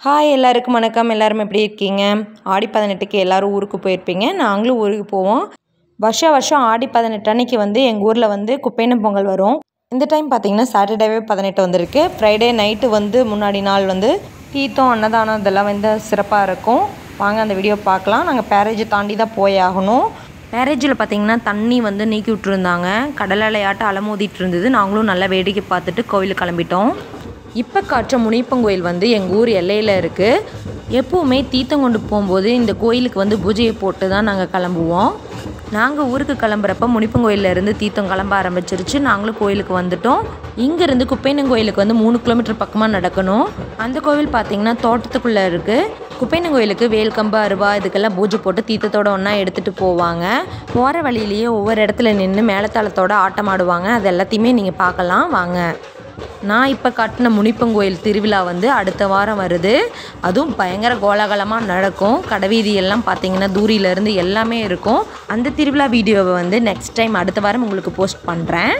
hi எல்லாருக்கும் வணக்கம் எல்லாரும் எப்படி இருக்கீங்க ஆடி பதினெட்டுக்கு எல்லாரும் ஊருக்கு போயிருப்பீங்க நாங்களும் ஊருக்கு போவோம் வருஷம் வருஷம் ஆடி பதினெட்டு அன்னைக்கு வந்து எங்கள் ஊரில் வந்து குப்பைனம் பொங்கல் வரும் இந்த டைம் பார்த்தீங்கன்னா சாட்டர்டேவே பதினெட்டு வந்திருக்கு ஃப்ரைடே நைட்டு வந்து முன்னாடி நாள் வந்து தீர்த்தம் அன்னதானம் இதெல்லாம் வந்து சிறப்பாக இருக்கும் வாங்க அந்த வீடியோ பார்க்கலாம் நாங்கள் பேரேஜை தாண்டி தான் போய் ஆகணும் மேரேஜில் பார்த்தீங்கன்னா தண்ணி வந்து நீக்கி விட்டுருந்தாங்க கடல் அலையாட்டம் அலமோதிட்டு இருந்தது நாங்களும் நல்லா வேடிக்கை பார்த்துட்டு கோவிலுக்கு கிளம்பிட்டோம் இப்போ காற்ற முனிப்பங்கோயில் வந்து எங்கள் ஊர் எல்லையில் இருக்குது எப்போவுமே தீர்த்தம் கொண்டு போகும்போது இந்த கோயிலுக்கு வந்து பூஜையை போட்டு தான் நாங்கள் கிளம்புவோம் நாங்கள் ஊருக்கு கிளம்புறப்ப முனிப்பங்கோயில்ல இருந்து தீர்த்தம் கிளம்ப ஆரம்பிச்சிருச்சு நாங்களும் கோயிலுக்கு வந்துட்டோம் இங்கேருந்து குப்பைனம் கோயிலுக்கு வந்து மூணு கிலோமீட்டர் பக்கமாக நடக்கணும் அந்த கோவில் பார்த்தீங்கன்னா தோட்டத்துக்குள்ளே இருக்குது குப்பைனம் கோயிலுக்கு வேல்கம்பு அருவா இதுக்கெல்லாம் பூஜை போட்டு தீர்த்தத்தோட ஒன்றா எடுத்துகிட்டு போவாங்க போகிற வழியிலேயே ஒவ்வொரு இடத்துல நின்று மேலத்தாளத்தோட ஆட்டம் ஆடுவாங்க அது எல்லாத்தையுமே நீங்கள் பார்க்கலாம் வாங்க நான் இப்போ காட்டின முனிப்பங்கோயில் திருவிழா வந்து அடுத்த வாரம் வருது அதுவும் பயங்கர கோலாகலமாக நடக்கும் கடைவீதி எல்லாம் பார்த்தீங்கன்னா தூரியிலேருந்து எல்லாமே இருக்கும் அந்த திருவிழா வீடியோவை வந்து நெக்ஸ்ட் டைம் அடுத்த வாரம் உங்களுக்கு போஸ்ட் பண்ணுறேன்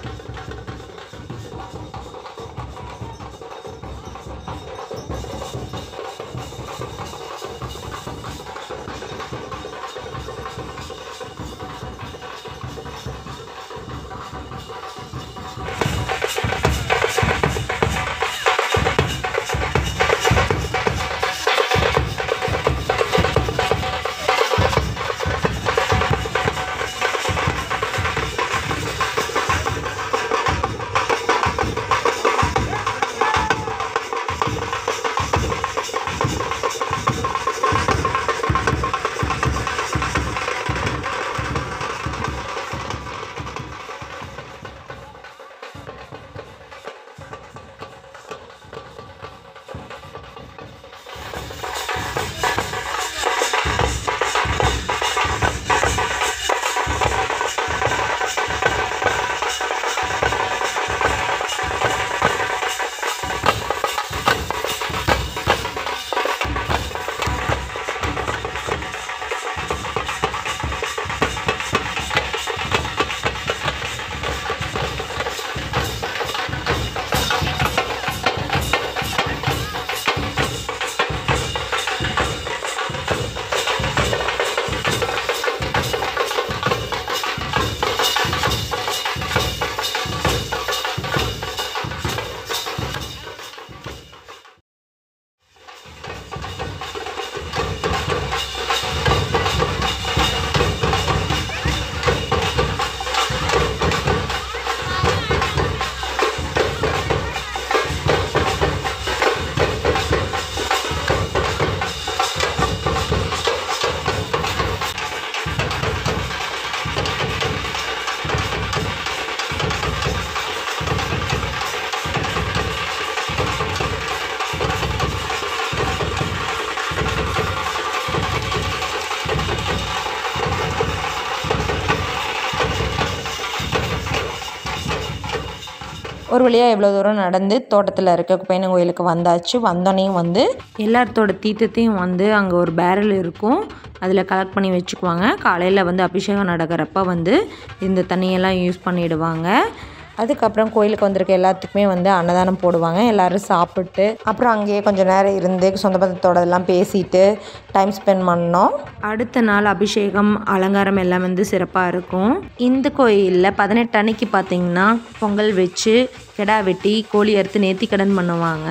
ஒரு வழியாக எவ்வளோ தூரம் நடந்து தோட்டத்தில் இருக்க குப்பையன கோயிலுக்கு வந்தாச்சு வந்தோடனே வந்து எல்லாத்தோட தீர்த்தத்தையும் வந்து அங்கே ஒரு பேரல் இருக்கும் அதில் கலெக்ட் பண்ணி வச்சுக்குவாங்க காலையில் வந்து அபிஷேகம் நடக்கிறப்ப வந்து இந்த தண்ணியெல்லாம் யூஸ் பண்ணிடுவாங்க அதுக்கப்புறம் கோயிலுக்கு வந்திருக்க எல்லாத்துக்குமே வந்து அன்னதானம் போடுவாங்க எல்லோரும் சாப்பிட்டு அப்புறம் அங்கேயே கொஞ்சம் நேரம் இருந்து சொந்த பந்தத்தோட எல்லாம் பேசிட்டு டைம் ஸ்பெண்ட் பண்ணோம் அடுத்த நாள் அபிஷேகம் அலங்காரம் எல்லாம் வந்து சிறப்பாக இருக்கும் இந்த கோயிலில் பதினெட்டு அன்னைக்கு பார்த்தீங்கன்னா பொங்கல் வச்சு கிடா வெட்டி கோழி அறுத்து நேர்த்திக்கடன் பண்ணுவாங்க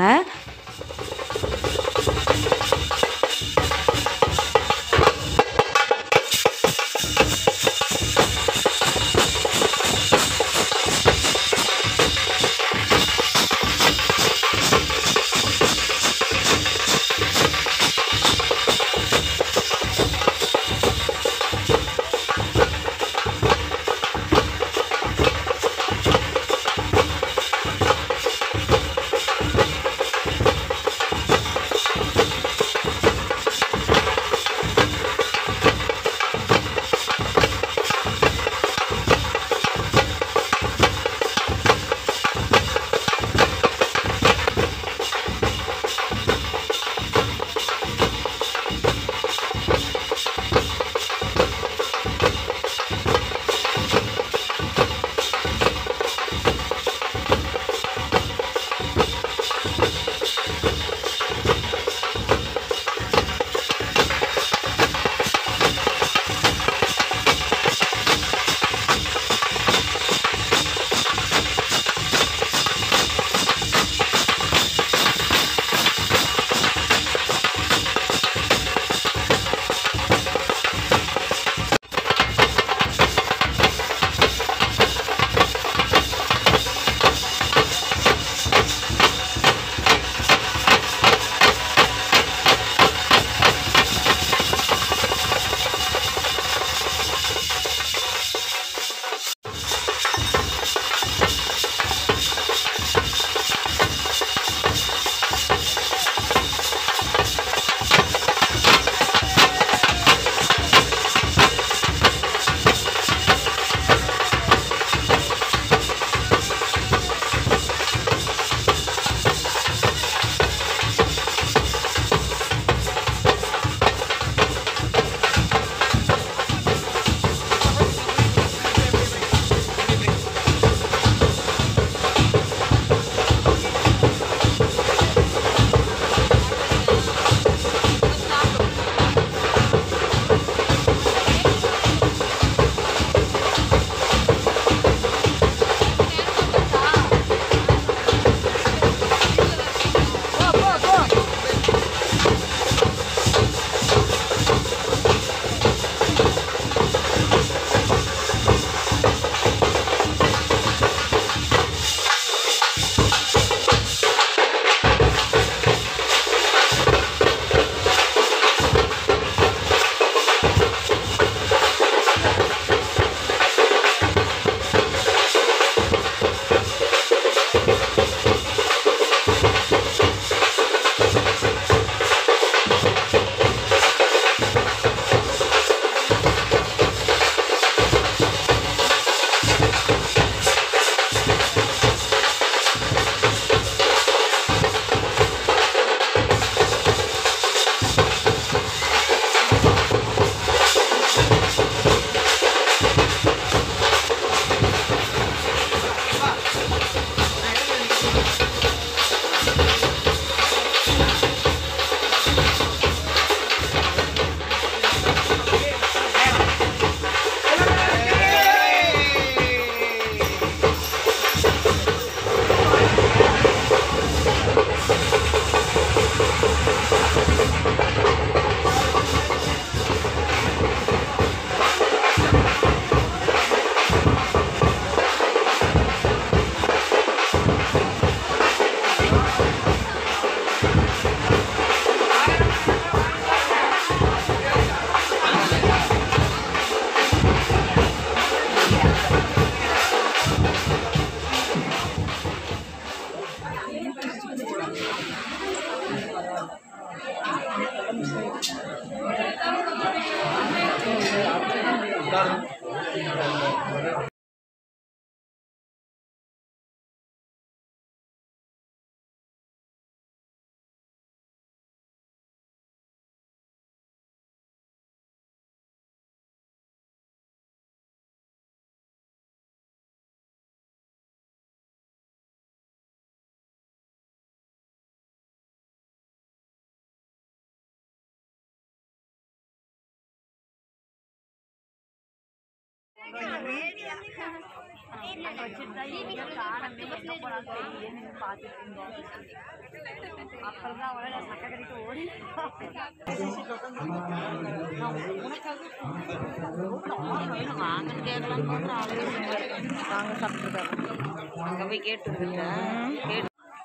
வாங்க சாப்பிட்ருக்காரு அங்கே போய் கேட்டு கேட்டு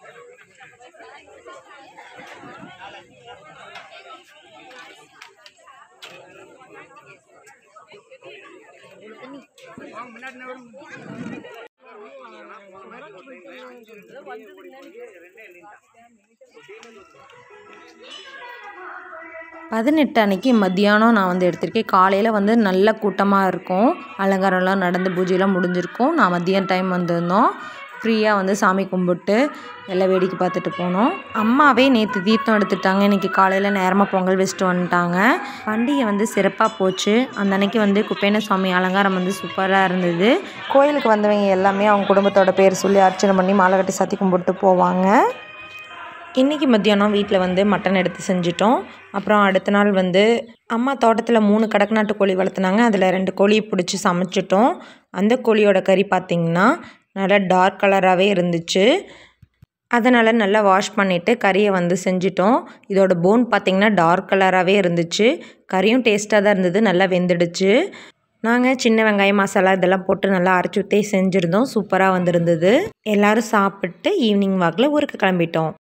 பதினெட்டு அன்னைக்கு மத்தியானம் நான் வந்து எடுத்திருக்கேன் காலையில் வந்து நல்ல கூட்டமாக இருக்கும் அலங்காரம்லாம் நடந்து பூஜைலாம் முடிஞ்சிருக்கும் நான் மதியம் டைம் வந்திருந்தோம் ஃப்ரீயாக வந்து சாமி கும்பிட்டு எல்லாம் வேடிக்கை பார்த்துட்டு போனோம் அம்மாவே நேற்று தீர்த்தம் எடுத்துட்டாங்க இன்றைக்கி காலையில் நேரமாக பொங்கல் வச்சுட்டு வந்துட்டாங்க பண்டிகை வந்து சிறப்பாக போச்சு அந்த அன்னைக்கு வந்து குப்பேன சுவாமி அலங்காரம் வந்து சூப்பராக இருந்தது கோயிலுக்கு வந்தவங்க எல்லாமே அவங்க குடும்பத்தோட பேர் சொல்லி அர்ச்சனை பண்ணி மாலை கட்டி சத்தி கும்பிட்டு போவாங்க இன்றைக்கி மத்தியானம் வீட்டில் வந்து மட்டன் எடுத்து செஞ்சிட்டோம் அப்புறம் அடுத்த நாள் வந்து அம்மா தோட்டத்தில் மூணு கடக்நாட்டு கோழி வளர்த்துனாங்க அதில் ரெண்டு கோழியை பிடிச்சி சமைச்சிட்டோம் அந்த கோழியோட கறி பார்த்திங்கன்னா நல்லா டார்க் கலராகவே இருந்துச்சு அதனால் நல்லா வாஷ் பண்ணிவிட்டு கறியை வந்து செஞ்சிட்டோம் இதோட போன் பார்த்திங்கன்னா டார்க் கலராகவே இருந்துச்சு கறியும் டேஸ்ட்டாக தான் இருந்தது நல்லா வெந்துடுச்சு நாங்கள் சின்ன வெங்காயம் மசாலா இதெல்லாம் போட்டு நல்லா அரைச்சி ஊற்றி செஞ்சுருந்தோம் சூப்பராக வந்திருந்தது எல்லோரும் சாப்பிட்டு ஈவினிங் வாக்கில் ஊருக்கு கிளம்பிட்டோம்